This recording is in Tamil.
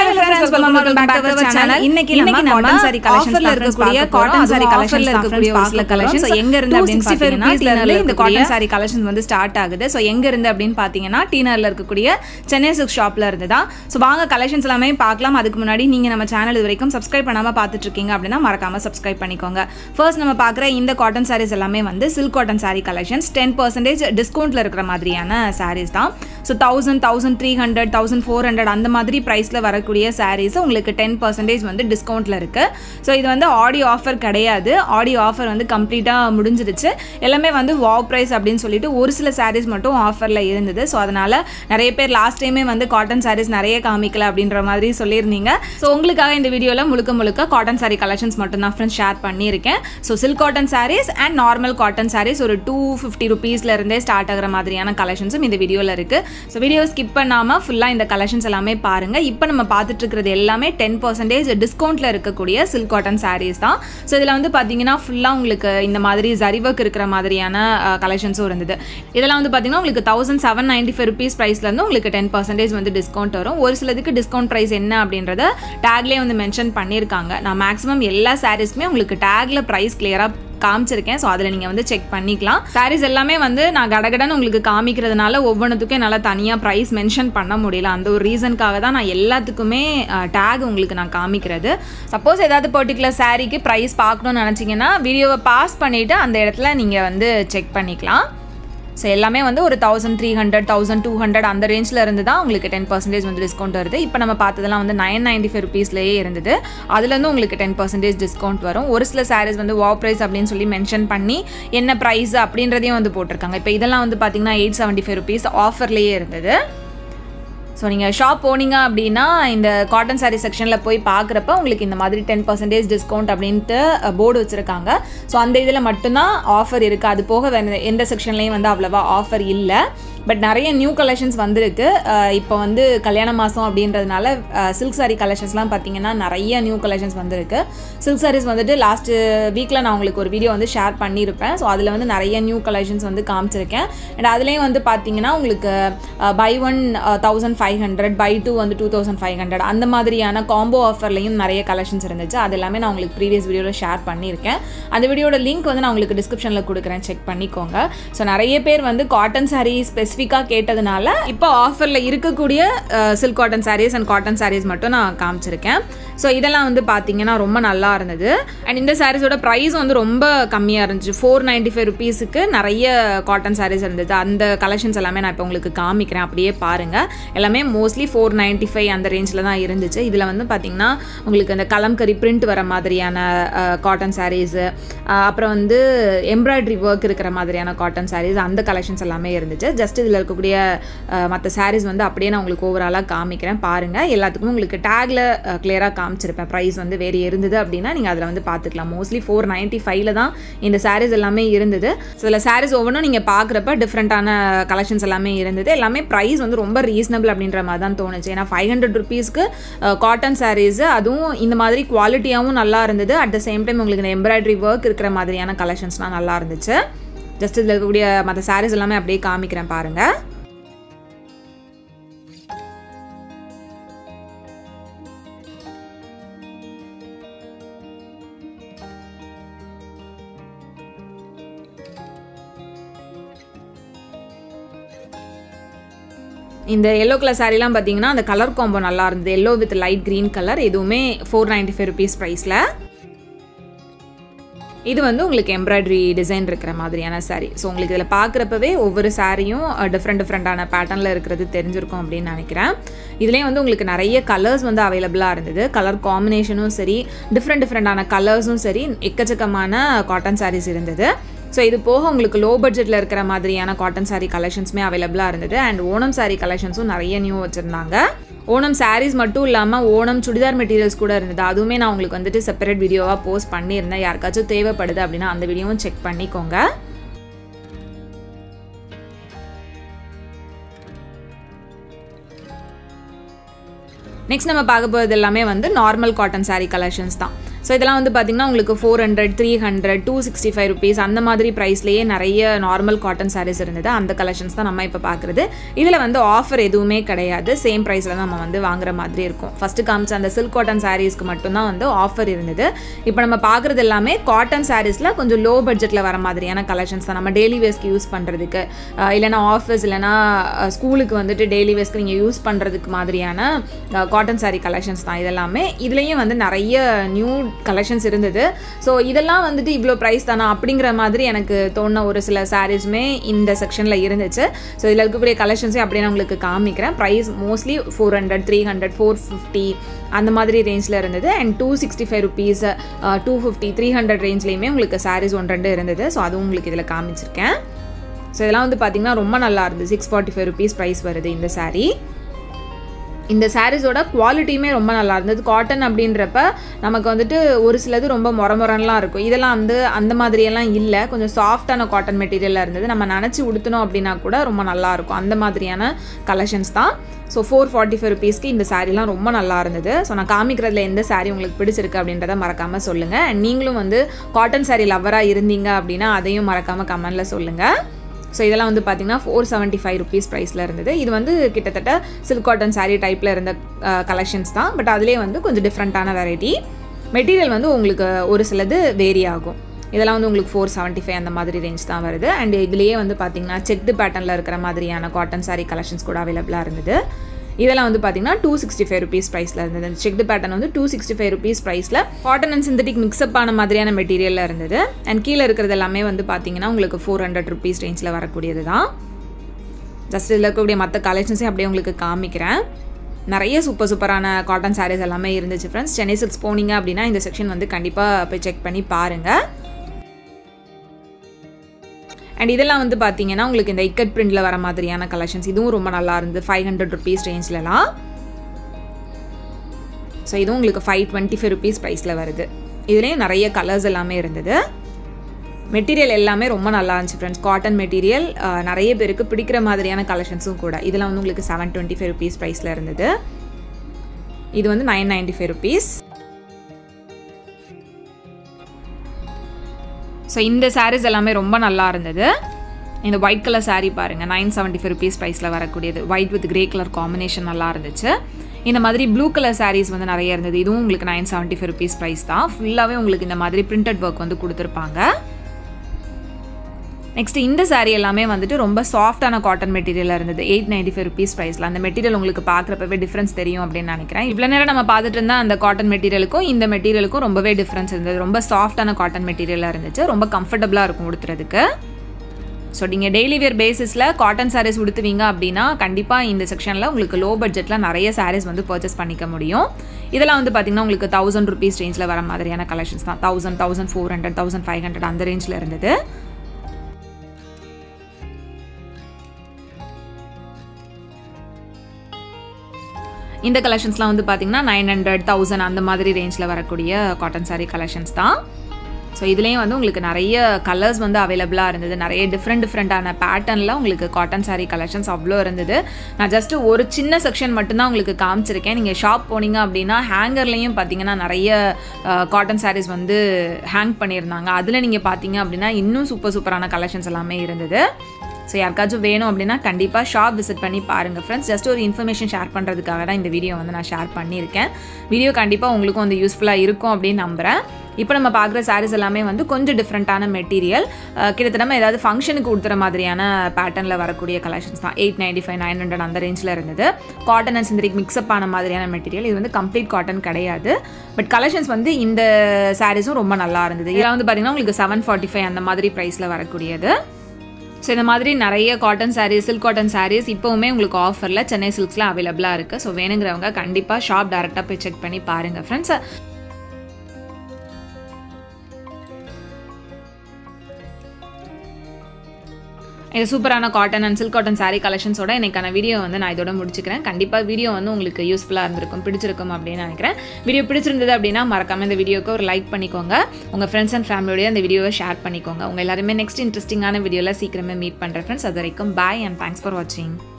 friends, welcome back to our channel. இன்னைக்கு நம்ம cotton saree collections ஆஃபர்ல தான் இருக்கக்கூடிய friends பார்க்க காட்டன் போறோம். சாரி அதுவும் கலெக்ஷன்ல offerல இருக்கக்கூடிய இருக்கக்கூடிய ஒரு சில சில collections. கலெக்ஷன்ஸ் எங்க இருந்து அப்படின்னு 265 பாத்தீங்கன்னா rupeesல டீனர்ல இருந்து இந்த இருக்கக்கூடிய cotton saree collections வந்து ஸ்டார்ட் ஆகுது ஸோ எங்க இருந்து அப்படின்னு பார்த்தீங்கன்னா டீனர்ல இருக்கக்கூடிய சென்னை சில்க் ஷாப்ல இருந்து தான் ஸோ வாங்க கலெக்ஷன்ஸ் எல்லாமே பார்க்கலாம் அதுக்கு முன்னாடி நீங்க நம்ம சேனல் இது வரைக்கும் சப்ஸ்கிரைப் பண்ணாம பார்த்துட்டு இருக்கீங்க அப்படின்னா மறக்காம சப்ஸ்கிரைப் பண்ணிக்கோங்க ஃபர்ஸ்ட் நம்ம பார்க்குற இந்த காட்டன் sarees எல்லாமே வந்து silk cotton saree collections ten percentage டிஸ்கவுண்ட்ல இருக்கிற மாதிரியான sarees தான் so thousand thousand three hundred thousand four hundred அந்த மாதிரி ப்ரைஸில் வரக்கூடிய சாரீஸ் உங்களுக்கு டென் பர்சன்டேஜ் வந்து டிஸ்கவுண்ட்டில் இருக்குது ஸோ இது வந்து ஆடியோ ஆஃபர் கிடையாது ஆடியோ ஆஃபர் வந்து கம்ப்ளீட்டாக முடிஞ்சிருச்சு எல்லாமே வந்து வாவ் ப்ரைஸ் அப்படின்னு சொல்லிட்டு ஒரு சில சாரீஸ் மட்டும் ஆஃபரில் இருந்தது ஸோ அதனால் நிறைய பேர் லாஸ்ட் டைமே வந்து காட்டன் சாரீஸ் நிறைய காமிக்கல அப்படின்ற மாதிரி சொல்லியிருந்தீங்க ஸோ உங்களுக்காக இந்த வீடியோவில் முழுக்க முழுக்க காட்டன் saree கலெக்ஷன்ஸ் மட்டும் தான் ஃப்ரெண்ட்ஸ் ஷேர் பண்ணியிருக்கேன் so silk cotton sarees and normal cotton sarees ஒரு டூ ஃபிஃப்டி ருபீஸ்லேருந்தே ஸ்டார்ட் ஆகிற மாதிரியான கலெக்ஷன்ஸும் இந்த வீடியோவில் இருக்குது ஸோ வீடியோ ஸ்கிப் பண்ணாமல் ஃபுல்லாக இந்த கலெக்ஷன்ஸ் எல்லாமே பாருங்கள் இப்போ நம்ம பார்த்துட்டு இருக்கிறது எல்லாமே டென் பர்சன்டேஜ் டிஸ்கவுண்ட்டில் இருக்கக்கூடிய சில்க் காட்டன் sarees தான் ஸோ இதில் வந்து பார்த்தீங்கன்னா ஃபுல்லாக உங்களுக்கு இந்த மாதிரி ஜரி ஒர்க் இருக்கிற மாதிரியான கலெக்ஷன்ஸும் இருந்தது இதெல்லாம் வந்து பார்த்தீங்கன்னா உங்களுக்கு thousand seven ninety five rupees ப்ரைஸ்லேருந்து உங்களுக்கு டென் பர்சன்டேஜ் வந்து டிஸ்கவுண்ட் வரும் ஒரு சிலதுக்கு டிஸ்கவுண்ட் ப்ரைஸ் என்ன அப்படின்றத டேக்லேயே வந்து மென்ஷன் பண்ணியிருக்காங்க நான் மேக்ஸிமம் எல்லா சாரீஸ்க்குமே உங்களுக்கு டேக்ல ப்ரைஸ் கிளியராக காமிச்சிருக்கேன் ஸோ அதில் நீங்கள் வந்து செக் பண்ணிக்கலாம் சாரீஸ் எல்லாமே வந்து நான் கடகடன்னு உங்களுக்கு காமிக்கிறதுனால ஒவ்வொன்றுத்துக்கும் என்னால் தனியாக ப்ரைஸ் மென்ஷன் பண்ண முடியல அந்த ஒரு ரீசனுக்காக தான் நான் எல்லாத்துக்குமே டேக் உங்களுக்கு நான் காமிக்கிறது சப்போஸ் ஏதாவது பர்டிகுலர் சாரீக்கு ப்ரைஸ் பார்க்கணும்னு நினச்சிங்கன்னா வீடியோவை பாஸ் பண்ணிவிட்டு அந்த இடத்துல நீங்கள் வந்து செக் பண்ணிக்கலாம் ஸோ எல்லாமே வந்து ஒரு thousand three hundred thousand two hundred அந்த ரேஞ்சில் இருந்து தான் உங்களுக்கு டென் பர்சன்டேஜ் வந்து டிஸ்கவுண்ட் வருது இப்போ நம்ம பார்த்ததெல்லாம் வந்து நைன் நைன்டி ஃபைவ் ருபீஸ்லேயே இருந்தது அதுலேருந்து உங்களுக்கு டென் பர்சன்டேஜ் டிஸ்கவுண்ட் வரும் ஒரு சில சாரீஸ் வந்து வா ப்ரைஸ் அப்படின்னு சொல்லி மென்ஷன் பண்ணி என்ன ப்ரைஸ் அப்படின்றதையும் வந்து போட்டிருக்காங்க இப்போ இதெல்லாம் வந்து பார்த்தீங்கன்னா எயிட் செவன்ட்டி ஃபைவ் ருபீஸ் ஆஃபர்லேயே இருந்தது ஸோ நீங்கள் ஷாப் போனீங்க அப்படின்னா இந்த காட்டன் சாரீ செக்ஷனில் போய் பார்க்குறப்ப உங்களுக்கு இந்த மாதிரி டென் பர்சன்டேஜ் டிஸ்கவுண்ட் அப்படின்ட்டு போர்டு வச்சுருக்காங்க ஸோ அந்த இதில் மட்டும்தான் ஆஃபர் இருக்குது அது போக வேறு எந்த செக்ஷன்லேயும் வந்து அவ்வளோவா ஆஃபர் இல்லை பட் நிறைய நியூ கலெக்ஷன்ஸ் வந்திருக்கு இப்போ வந்து கல்யாண மாதம் அப்படின்றதுனால சில்க் சாரீ கலெக்ஷன்ஸ்லாம் பார்த்தீங்கன்னா நிறைய நியூ கலெக்ஷன்ஸ் வந்திருக்கு சில்க் சாரீஸ் வந்துட்டு லாஸ்ட் வீக்கில் நான் உங்களுக்கு ஒரு வீடியோ வந்து ஷேர் பண்ணியிருப்பேன் ஸோ அதில் வந்து நிறைய நியூ கலெக்ஷன்ஸ் வந்து காமிச்சிருக்கேன் அண்ட் அதுலேயும் வந்து பார்த்தீங்கன்னா உங்களுக்கு by one thousand five hundred by two வந்து டூ தௌசண்ட் ஃபைவ் ஹண்ட்ரட் அந்த மாதிரியான காம்போ ஆஃபர்லையும் நிறைய கலெக்ஷன்ஸ் இருந்துச்சு அது எல்லாமே நான் உங்களுக்கு ப்ரீவியஸ் வீடியோவில் ஷேர் பண்ணியிருக்கேன் அந்த வீடியோட லிங்க் வந்து நான் உங்களுக்கு டிஸ்கிரிப்ஷனில் கொடுக்குறேன் செக் பண்ணிக்கோங்க ஸோ நிறைய பேர் வந்து காட்டன் சாரீ ஸ்பெசிஃபிக்காக கேட்டதுனால இப்போ ஆஃபரில் இருக்கக்கூடிய silk cotton sarees and cotton sarees மட்டும் நான் காமிச்சிருக்கேன் ஸோ இதெல்லாம் வந்து பார்த்தீங்கன்னா ரொம்ப நல்லா இருந்தது அண்ட் இந்த சாரீஸோட ப்ரைஸ் வந்து ரொம்ப கம்மியாக இருந்துச்சு ஃபோர் நைன்டி ஃபைவ் ருபீஸுக்கு நிறைய காட்டன் சாரீஸ் இருந்தது அந்த கலெக்ஷன்ஸ் எல்லாமே நான் இப்போ உங்களுக்கு காமிக்கிறேன் அப்படியே பாருங்கள் எல்லாமே மோஸ்ட்லி ஃபோர் நைன்ட்டி ஃபைவ் அந்த ரேஞ்சில் தான் இருந்துச்சு இதில் வந்து பார்த்திங்கன்னா உங்களுக்கு அந்த கலம்கரி பிரிண்ட் வர மாதிரியான காட்டன் சாரீஸு அப்புறம் வந்து எம்ப்ராய்டரி ஒர்க் இருக்கிற மாதிரியான காட்டன் சாரீஸ் அந்த கலெக்ஷன்ஸ் எல்லாமே இருந்துச்சு ஜஸ்ட் இதில் இருக்கக்கூடிய மற்ற சாரீஸ் வந்து அப்படியே நான் உங்களுக்கு ஓவராலாக காமிக்கிறேன் பாருங்கள் எல்லாத்துக்கும் உங்களுக்கு டேக்கில் கிளியராக காமிச்சிருப்பேன் ப்ரைஸ் வந்து வேறு இருந்தது அப்படின்னா நீங்கள் அதில் வந்து பார்த்துக்கலாம் மோஸ்ட்லி ஃபோர் நைன்ட்டி ஃபைவ்ல தான் இந்த சாரீஸ் எல்லாமே இருந்தது ஸோ இதில் சாரீஸ் ஒவ்வொன்றும் நீங்கள் பார்க்குறப்ப டிஃப்ரெண்ட்டான கலெக்ஷன்ஸ் எல்லாமே இருந்தது எல்லாமே ப்ரைஸ் வந்து ரொம்ப ரீசனபிள் அப்படின்ற மாதிரி தான் தோணுச்சு ஏன்னா ஃபைவ் ஹண்ட்ரட் ருபீஸ்க்கு காட்டன் சாரீஸ் அதுவும் இந்த மாதிரி குவாலிட்டியாகவும் நல்லா இருந்தது அட் த சேம் டைம் உங்களுக்கு இந்த எம்ப்ராய்டரி ஒர்க் இருக்கிற மாதிரியான கலெக்ஷன்ஸ்லாம் நல்லா இருந்துச்சு ஜஸ்ட் இதில் இருக்கக்கூடிய மற்ற சாரீஸ் எல்லாமே அப்படியே காமிக்கிறேன் பாருங்கள் இந்த எல்லோ கலர் சாரீலாம் பார்த்தீங்கன்னா அந்த கலர் காம்போ நல்லா இருந்தது yellow with light green colour எதுவுமே ஃபோர் நைன்டி ஃபைவ் ருபீஸ் ப்ரைஸில் இது வந்து உங்களுக்கு எம்ப்ராய்டரி டிசைன் இருக்கிற மாதிரியான சாரீ ஸோ உங்களுக்கு இதில் பார்க்குறப்பவே ஒவ்வொரு சாரியும் டிஃப்ரெண்ட் டிஃப்ரெண்ட்டான பேட்டர்னில் இருக்கிறது தெரிஞ்சிருக்கும் அப்படின்னு நினைக்கிறேன் இதுலேயும் வந்து உங்களுக்கு நிறைய கலர்ஸ் வந்து அவைலபிளாக இருந்தது கலர் காம்பினேஷனும் சரி டிஃப்ரெண்ட் டிஃப்ரெண்ட்டான கலர்ஸும் சரி எக்கச்சக்கமான காட்டன் சாரீஸ் இருந்தது ஸோ இது போக உங்களுக்கு லோ பட்ஜெட்டில் இருக்கிற மாதிரியான காட்டன் சாரீ கலெக்ஷன்ஸுமே அவைலபிளாக இருந்தது அண்ட் ஓணம் சாரீ கலெக்ஷன்ஸும் நிறைய நியூ வச்சுருந்தாங்க ஓணம் சாரீஸ் மட்டும் இல்லாமல் ஓணம் சுடிதார் மெட்டீரியல்ஸ் கூட இருந்தது அதுவுமே நான் உங்களுக்கு வந்துட்டு செப்பரேட் வீடியோவாக போஸ்ட் பண்ணியிருந்தேன் யாருக்காச்சும் தேவைப்படுது அப்படின்னா அந்த வீடியோவும் செக் பண்ணிக்கோங்க நெக்ஸ்ட் நம்ம பார்க்க போகிறது எல்லாமே வந்து நார்மல் காட்டன் சாரீ கலெக்ஷன்ஸ் தான் ஸோ இதெல்லாம் வந்து பார்த்திங்கன்னா உங்களுக்கு four hundred three hundred two sixty five rupees அந்த மாதிரி ப்ரைஸ்லேயே நிறைய நார்மல் காட்டன் சாரீஸ் இருந்தது அந்த கலெக்ஷன்ஸ் தான் நம்ம இப்போ பார்க்குறது இதில் வந்து ஆஃபர் எதுவுமே கிடையாது சேம் ப்ரைஸில் தான் நம்ம வந்து வாங்குற மாதிரி இருக்கும் ஃபஸ்ட்டு காமிச்ச அந்த சில்க் காட்டன் சாரீஸ்க்கு மட்டும்தான் வந்து ஆஃபர் இருந்தது இப்போ நம்ம பார்க்குறது எல்லாமே காட்டன் சாரீஸில் கொஞ்சம் லோ பட்ஜெட்டில் வர மாதிரியான கலெக்ஷன்ஸ் தான் நம்ம டெய்லி வேஸ்க்கு யூஸ் பண்ணுறதுக்கு இல்லைனா ஆஃபீஸ் இல்லைனா ஸ்கூலுக்கு வந்துட்டு டெய்லி வேஸ்க்கு நீங்கள் யூஸ் பண்ணுறதுக்கு மாதிரியான காட்டன் சாரீ கலெக்ஷன்ஸ் தான் இதெல்லாமே இதுலேயும் வந்து நிறைய நியூ கலெக்ஷன்ஸ் இருந்தது ஸோ இதெல்லாம் வந்துட்டு இவ்வளோ ப்ரைஸ் தானா அப்படிங்கிற மாதிரி எனக்கு தோணுன ஒரு சில சாரீஸுமே இந்த செக்ஷனில் இருந்துச்சு ஸோ இதில் இருக்கக்கூடிய கலெக்ஷன்ஸே அப்படியே நான் உங்களுக்கு காமிக்கிறேன் price mostly four hundred three hundred four fifty அந்த மாதிரி ரேஞ்சில் இருந்தது and two sixty five rupees two fifty three hundred ரேஞ்ச்லேயுமே உங்களுக்கு சாரீஸ் ஒன்று ரெண்டு இருந்தது ஸோ அதுவும் உங்களுக்கு இதில் காமிச்சிருக்கேன் ஸோ இதெல்லாம் வந்து பார்த்திங்கன்னா ரொம்ப நல்லா இருந்தது six forty five rupees price வருது இந்த சாரீ இந்த சாரீஸோட குவாலிட்டியுமே ரொம்ப நல்லா இருந்தது காட்டன் அப்படின்றப்ப நமக்கு வந்துட்டு ஒரு சிலது ரொம்ப மொர மொரன்லாம் இருக்கும் இதெல்லாம் வந்து அந்த மாதிரியெல்லாம் இல்லை கொஞ்சம் சாஃப்டான காட்டன் மெட்டீரியலாக இருந்தது நம்ம நினச்சி உடுத்தணும் அப்படின்னா கூட ரொம்ப நல்லாயிருக்கும் அந்த மாதிரியான கலெக்ஷன்ஸ் தான் ஸோ ஃபோர் ஃபார்ட்டி ஃபைவ் ருபீஸ்க்கு இந்த சாரீலாம் ரொம்ப நல்லா இருந்தது ஸோ நான் காமிக்கிறதுல எந்த சாரீ உங்களுக்கு பிடிச்சிருக்கு அப்படின்றத மறக்காமல் சொல்லுங்கள் நீங்களும் வந்து காட்டன் சாரீ லவ்வராக இருந்தீங்க அப்படின்னா அதையும் மறக்காமல் கமெண்டில் சொல்லுங்கள் ஸோ இதெல்லாம் வந்து பார்த்தீங்கன்னா ஃபோர் செவன்ட்டி ஃபைவ் ருபீஸ் ப்ரைஸில் இருந்தது இது வந்து கிட்டத்தட்ட சில்க் காட்டன் சாரீ டைப்பில் இருந்த கலெக்ஷன்ஸ் தான் பட் அதுலேயே வந்து கொஞ்சம் டிஃப்ரெண்ட்டான வெரைட்டி மெட்டீரியல் வந்து உங்களுக்கு ஒரு சிலது வேரி ஆகும் இதெல்லாம் வந்து உங்களுக்கு ஃபோர் செவன்ட்டி ஃபைவ் அந்த மாதிரி ரேஞ்ச் தான் வருது அண்ட் இதுலேயே வந்து பார்த்தீங்கன்னா செக்டு பேட்டர்னில் இருக்கிற மாதிரியான காட்டன் சாரீ கலெக்ஷன்ஸ் கூட அவைலபிளாக இருந்தது இதெல்லாம் வந்து பார்த்தீங்கன்னா டூ சிக்ஸ்டி ஃபைவ் ருபீஸ் ப்ரைஸில் இருந்தது அந்த செக்டு பேட்டர்ன் வந்து டூ சிக்ஸ்டி ஃபைவ் ருபீஸ் ப்ரைஸில் காட்டன் அண்ட் சிந்தட்டிக் மிக்ஸ்அப் ஆன மாதிரியான மெட்டீரியலில் இருந்தது அண்ட் கீழே இருக்கிறது எல்லாமே வந்து பார்த்தீங்கன்னா உங்களுக்கு ஃபோர் ஹண்ட்ரட் ருபீஸ் ரேஞ்சில் வரக்கூடியது தான் ஜஸ்ட் இதில் இருக்கக்கூடிய மற்ற கலெக்ஷன்ஸையும் அப்படியே உங்களுக்கு காமிக்கிறேன் நிறைய சூப்பர் சூப்பரான காட்டன் சாரீஸ் எல்லாமே இருந்துச்சு ஃப்ரெண்ட்ஸ் சென்னை சிக்ஸ் போனீங்க அப்படின்னா இந்த செக்ஷன் வந்து கண்டிப்பாக போய் செக் பண்ணி பாருங்கள் அண்ட் இதெல்லாம் வந்து பார்த்தீங்கன்னா உங்களுக்கு இந்த இக்கட் பிரிண்டில் வர மாதிரியான கலெக்ஷன்ஸ் இதுவும் ரொம்ப நல்லா இருந்தது ஃபைவ் ஹண்ட்ரட் ருபீஸ் ரேஞ்ச்லலாம் ஸோ இதுவும் உங்களுக்கு ஃபைவ் டுவெண்ட்டி ஃபைவ் ருபீஸ் ப்ரைஸில் வருது இதுலேயும் நிறைய கலர்ஸ் எல்லாமே இருந்தது மெட்டீரியல் எல்லாமே ரொம்ப நல்லா இருந்துச்சு ஃப்ரெண்ட்ஸ் காட்டன் மெட்டீரியல் நிறைய பேருக்கு பிடிக்கிற மாதிரியான கலெக்ஷன்ஸும் கூட இதெல்லாம் வந்து உங்களுக்கு செவன் டுவெண்ட்டி ஃபைவ் ருபீஸ் ப்ரைஸில் இருந்தது இது வந்து nine ninety five rupees so இந்த சாரீஸ் எல்லாமே ரொம்ப நல்லா இருந்தது இந்த ஒயிட் கலர் சாரீ பாருங்கள் நைன் செவன்ட்டி ஃபைவ் ருபீஸ் ப்ரைஸில் வரக்கூடியது white with grey colour combination நல்லா இருந்துச்சு இந்த மாதிரி ப்ளூ கலர் சாரீஸ் வந்து நிறைய இருந்தது இதுவும் உங்களுக்கு nine seventy five rupees price தான் ஃபுல்லாகவே உங்களுக்கு இந்த மாதிரி பிரிண்டட் ஒர்க் வந்து கொடுத்துருப்பாங்க நெக்ஸ்ட் இந்த சாரீ எல்லாமே வந்துட்டு ரொம்ப சாஃப்டான காட்டன் மெட்டீரியலாக இருந்தது எயிட் நைன்டி ஃபைவ் ருபீஸ் ப்ரைஸில் அந்த மெட்டீரியல் உங்களுக்கு பார்க்குறப்பவே டிஃப்ரென்ஸ் தெரியும் அப்படின்னு நினைக்கிறேன் இவ்வளோ நேரம் நம்ம பார்த்துட்டு இருந்தால் அந்த காட்டன் மெட்டீரியலுக்கும் இந்த மெட்டீரியலுக்கும் ரொம்பவே டிஃப்ரென்ஸ் இருந்தது ரொம்ப சாஃப்டான காட்டன் மெட்டீரியலாக இருந்துச்சு ரொம்ப கம்ஃபர்டபுளாக இருக்கும் உடுத்துறதுக்கு ஸோ நீங்கள் டெய்லி வேர் பேசிஸில் காட்டன் சாரீஸ் உடுத்துவீங்க அப்படின்னா கண்டிப்பாக இந்த செக்ஷனில் உங்களுக்கு லோ பட்ஜெட்டில் நிறைய சாரீஸ் வந்து பர்ச்சேஸ் பண்ணிக்க முடியும் இதெல்லாம் வந்து பார்த்திங்கன்னா உங்களுக்கு தௌசண்ட் ருபீஸ் ரேஞ்சில் வர மாதிரியான கலெக்ஷன்ஸ் தான் thousand thousand four hundred thousand five hundred அந்த ரேஞ்சில் இருந்தது இந்த கலெக்ஷன்ஸ்லாம் வந்து பார்த்தீங்கன்னா நைன் ஹண்ட்ரட் தௌசண்ட் அந்த மாதிரி ரேஞ்சில் வரக்கூடிய காட்டன் சாரீ கலெக்ஷன்ஸ் தான் ஸோ இதுலேயும் வந்து உங்களுக்கு நிறைய கலர்ஸ் வந்து அவைலபிளாக இருந்தது நிறைய டிஃப்ரெண்ட் டிஃப்ரெண்ட்டான பேட்டர்னில் உங்களுக்கு காட்டன் சாரீ கலெக்ஷன்ஸ் அவ்வளோ இருந்தது நான் ஜஸ்ட்டு ஒரு சின்ன செக்ஷன் மட்டும்தான் உங்களுக்கு காமிச்சிருக்கேன் நீங்கள் ஷாப் போனீங்க அப்படின்னா ஹேங்கர்லேயும் பார்த்தீங்கன்னா நிறைய காட்டன் சாரீஸ் வந்து ஹேங் பண்ணியிருந்தாங்க அதில் நீங்கள் பார்த்தீங்க அப்படின்னா இன்னும் சூப்பர் சூப்பரான கலெக்ஷன்ஸ் எல்லாமே இருந்தது ஸோ யாருக்காச்சும் வேணும் அப்படின்னா கண்டிப்பாக ஷாப் விசிட் பண்ணி பாருங்கள் ஃப்ரெண்ட்ஸ் ஜஸ்ட் ஒரு இன்ஃபர்மேஷன் ஷேர் பண்ணுறதுக்காக தான் இந்த வீடியோ வந்து நான் ஷேர் பண்ணியிருக்கேன் வீடியோ கண்டிப்பாக உங்களுக்கும் வந்து யூஸ்ஃபுல்லாக இருக்கும் அப்படின்னு நம்புகிறேன் இப்போ நம்ம பார்க்குற சாரீஸ் எல்லாமே வந்து கொஞ்சம் டிஃப்ரெண்ட்டான மெட்டீரியல் கிட்டத்தட்ட நம்ம ஏதாவது ஃபங்க்ஷனுக்கு கொடுத்துற மாதிரியான பேட்டர்னில் வரக்கூடிய கலெக்ஷன்ஸ் தான் eight ninety five nine hundred அந்த ரேஞ்சில் இருந்தது காட்டன் அண்ட் சிந்தரிக் மிக்ஸ்அப் ஆன மாதிரியான மெட்டீரியல் இது வந்து கம்ப்ளீட் காட்டன் கிடையாது பட் கலெக்ஷன்ஸ் வந்து இந்த சாரீஸும் ரொம்ப நல்லா இருந்தது இதெல்லாம் வந்து பார்த்திங்கன்னா உங்களுக்கு செவன் ஃபார்ட்டி ஃபைவ் அந்த மாதிரி ப்ரைஸில் வரக்கூடியது ஸோ இந்த மாதிரி நிறைய cotton sarees silk cotton sarees இப்போவுமே உங்களுக்கு ஆஃபரில் சென்னை சில்க்ஸில் அவைலபிளாக இருக்குது ஸோ வேணுங்கிறவங்க கண்டிப்பாக ஷாப் டேரெக்டாக போய் செக் பண்ணி பாருங்கள் ஃப்ரெண்ட்ஸ் இது சூப்பரான cotton and silk cotton saree கலெக்ஷன்ஸோட எனக்கான வீடியோ வந்து நான் இதோட முடிச்சுக்கிறேன் கண்டிப்பாக வீடியோ வந்து உங்களுக்கு யூஸ்ஃபுல்லாக இருந்திருக்கும் பிடிச்சிருக்கும் அப்படின்னு நினைக்கிறேன் வீடியோ பிடிச்சிருந்தது அப்படின்னா மறக்காம இந்த வீடியோக்கு ஒரு லைக் பண்ணிக்கோங்க உங்கள் ஃப்ரெண்ட்ஸ் அண்ட் ஃபேமிலியோட இந்த வீடியோவை ஷேர் பண்ணிக்கோங்க உங்கள் எல்லாருமே நெக்ஸ்ட் இன்ட்ரெஸ்டிங்கான வீடியோவில் சீக்கிரமே மீட் பண்ணுறேன் ஃப்ரெண்ட்ஸ் அது வரைக்கும் பாய் அண்ட் தேங்க்ஸ் ஃபார் வாட்சிங்